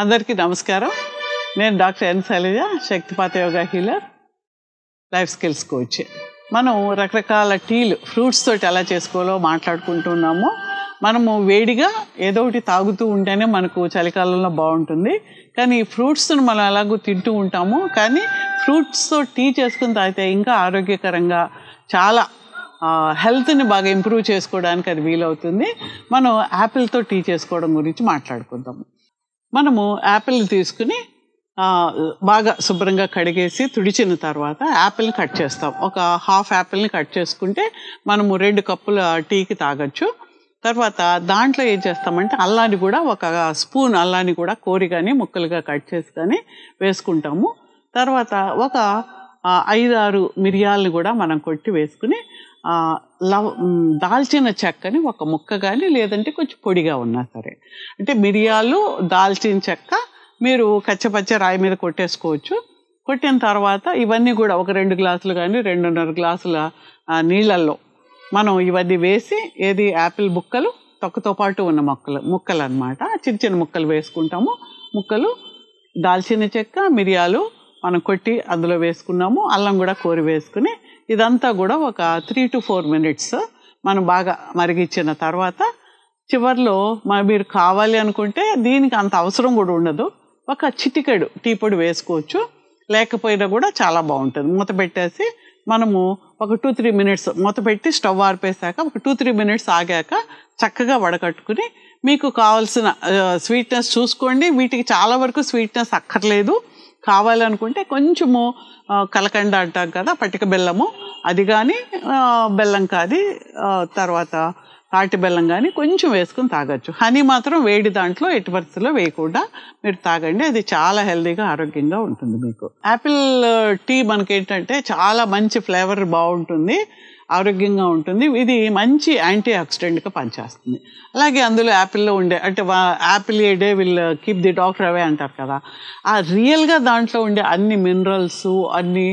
అందరికీ నమస్కారం నేను doctor N Shailaja Shaktipata yoga healer life skills coach మనం రకరకాల టీలు ఫ్రూట్స్ తోటి ఎలా చేసుకోవాలో మాట్లాడుకుంటున్నాము మనము వేడిగా ఏదో ఒకటి తాగుతూ ఉంటేనే మనకు చలికాలంలో బాగుంటుంది కానీ ఈ ఫ్రూట్స్ను మనం ఎలాగో తింటూ ఉంటాము కానీ ఫ్రూట్స్తో టీ చేసుకుని తాగితే ఇంకా ఆరోగ్యకరంగా చాలా హెల్త్ని బాగా ఇంప్రూవ్ చేసుకోవడానికి అది వీలవుతుంది మనం యాపిల్తో టీ చేసుకోవడం గురించి మాట్లాడుకుందాము మనము యాపిల్ తీసుకుని ఆ, బాగా శుభ్రంగా కడిగేసి తుడిచిన తర్వాత యాపిల్ని కట్ చేస్తాం ఒక హాఫ్ యాపిల్ని కట్ చేసుకుంటే మనము రెండు కప్పుల టీకి తాగొచ్చు తర్వాత దాంట్లో ఏం చేస్తామంటే అల్లాన్ని కూడా ఒక స్పూన్ అల్లాన్ని కూడా కోరి కానీ ముక్కలుగా కట్ చేసి కానీ వేసుకుంటాము తర్వాత ఒక ఆ, ఐదు ఆరు మిరియాలను కూడా మనం కొట్టి వేసుకుని ఆ, లవ్ మ్, దాల్చిన చెక్కని ఒక ముక్క కానీ లేదంటే కొంచెం పొడిగా ఉన్నా సరే అంటే మిరియాలు దాల్చిన చెక్క మీరు కచ్చపచ్చ రాయి మీద కొట్టేసుకోవచ్చు కొట్టిన తర్వాత ఇవన్నీ కూడా ఒక రెండు గ్లాసులు కానీ రెండున్నర గ్లాసుల ఆ, నీళ్ళల్లో మనం ఇవన్నీ వేసి ఏది యాపిల్ ముక్కలు తొక్కతో పాటు ఉన్న మొక్కలు ముక్కలు అనమాట చిన్న చిన్న ముక్కలు వేసుకుంటాము ముక్కలు దాల్చిన చెక్క మిరియాలు మనం కొట్టి అందులో వేసుకున్నాము అల్లం కూడా కోరి వేసుకుని ఇదంతా కూడా ఒక త్రీ టు ఫోర్ మినిట్స్ మనం బాగా మరిగించిన తర్వాత చివర్లో మ- మీరు కావాలి అనుకుంటే దీనికి అంత అవసరం కూడా ఉండదు ఒక చిటికెడు టీ పొడి వేసుకోవచ్చు లేకపోయినా కూడా చాలా బాగుంటుంది మూత పెట్టేసి మనము ఒక టూ త్రీ మినిట్స్ మూత పెట్టి స్టవ్ ఆర్పేసాక ఒక టూ త్రీ మినిట్స్ ఆగాక చక్కగా వడకట్టుకుని మీకు కావాల్సిన స్వీట్నెస్ చూసుకోండి వీటికి చాలా వరకు స్వీట్నెస్ అక్కర్లేదు కావాలనుకుంటే కొంచెము ఆ, కలకండ అంటాం కదా పటిక బెల్లము అది కానీ బెల్లం కాది ఆ, తర్వాత తాటి బెల్లం కానీ కొంచెం వేసుకుని తాగొచ్చు హనీ మాత్రం వేడి దాంట్లో ఎట్టి పరిస్థితుల్లో వేయకుండా మీరు తాగండి అది చాలా హెల్తీగా ఆరోగ్యంగా ఉంటుంది మీకు యాపిల్ టీ మనకి ఏంటంటే చాలా మంచి ఫ్లేవర్ బాగుంటుంది ఆరోగ్యంగా ఉంటుంది ఇది మంచి యాంటీ ఆక్సిడెంట్గా పనిచేస్తుంది అలాగే అందులో యాపిల్లో ఉండే అంటే apple a day will keep the doctor away అంటారు కదా ఆ రియల్గా దాంట్లో ఉండే అన్ని మినరల్స్ అన్ని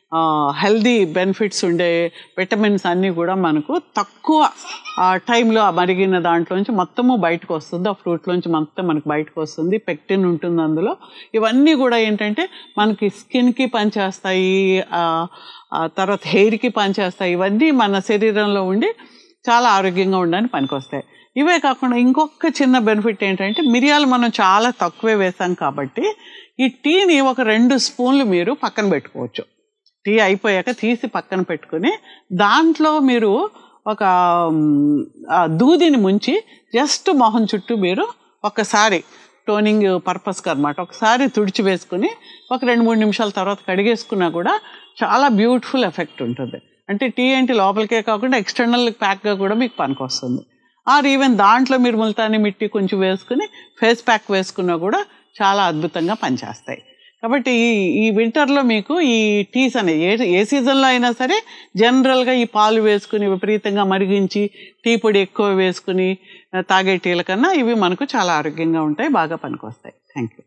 హెల్దీ బెనిఫిట్స్ ఉండే విటమిన్స్ అన్నీ కూడా మనకు తక్కువ టైంలో ఆ మరిగిన దాంట్లోంచి మొత్తము బయటకు వస్తుంది ఆ ఫ్రూట్లోంచి మొత్తం మనకు బయటకు వస్తుంది పెక్టిన్ ఉంటుంది అందులో ఇవన్నీ కూడా ఏంటంటే మనకి స్కిన్కి పనిచేస్తాయి ఆ, ఆ తర్వాత హెయిర్కి పనిచేస్తాయి ఇవన్నీ మన శరీరంలో ఉండి చాలా ఆరోగ్యంగా ఉండడానికి పనికొస్తాయి ఇవే కాకుండా ఇంకొక చిన్న బెనిఫిట్ ఏంటంటే మిరియాలు మనం చాలా తక్కువే వేసాం కాబట్టి ఈ టీని ఒక రెండు స్పూన్లు మీరు పక్కన పెట్టుకోవచ్చు టీ అయిపోయాక తీసి పక్కన పెట్టుకుని దాంట్లో మీరు ఒక మ్, ఆ దూదిని ముంచి జస్ట్ మొహం చుట్టూ మీరు ఒకసారి టోనింగ్ పర్పస్కి అనమాట ఒకసారి తుడిచి వేసుకుని ఒక రెండు మూడు నిమిషాల తర్వాత కడిగేసుకున్నా కూడా చాలా బ్యూటిఫుల్ ఎఫెక్ట్ ఉంటుంది అంటే టీ ఏంటి లోపలికే కాకుండా ఎక్స్టర్నల్ ప్యాక్గా కూడా మీకు పనికొస్తుంది ఆర్ ఈవెన్ దాంట్లో మీరు ముల్తాని మిట్టి కొంచెం వేసుకుని ఫేస్ ప్యాక్ వేసుకున్నా కూడా చాలా అద్భుతంగా పనిచేస్తాయి కాబట్టి ఈ ఈ వింటర్లో మీకు ఈ టీస్ అనేవి ఏ ఏ సీజన్లో అయినా సరే జనరల్గా ఈ పాలు వేసుకుని విపరీతంగా మరిగించి టీ పొడి ఎక్కువ వేసుకుని ఆ, తాగే టీల కన్నా ఇవి మనకు చాలా ఆరోగ్యంగా ఉంటాయి బాగా పనికొస్తాయి థ్యాంక్ యూ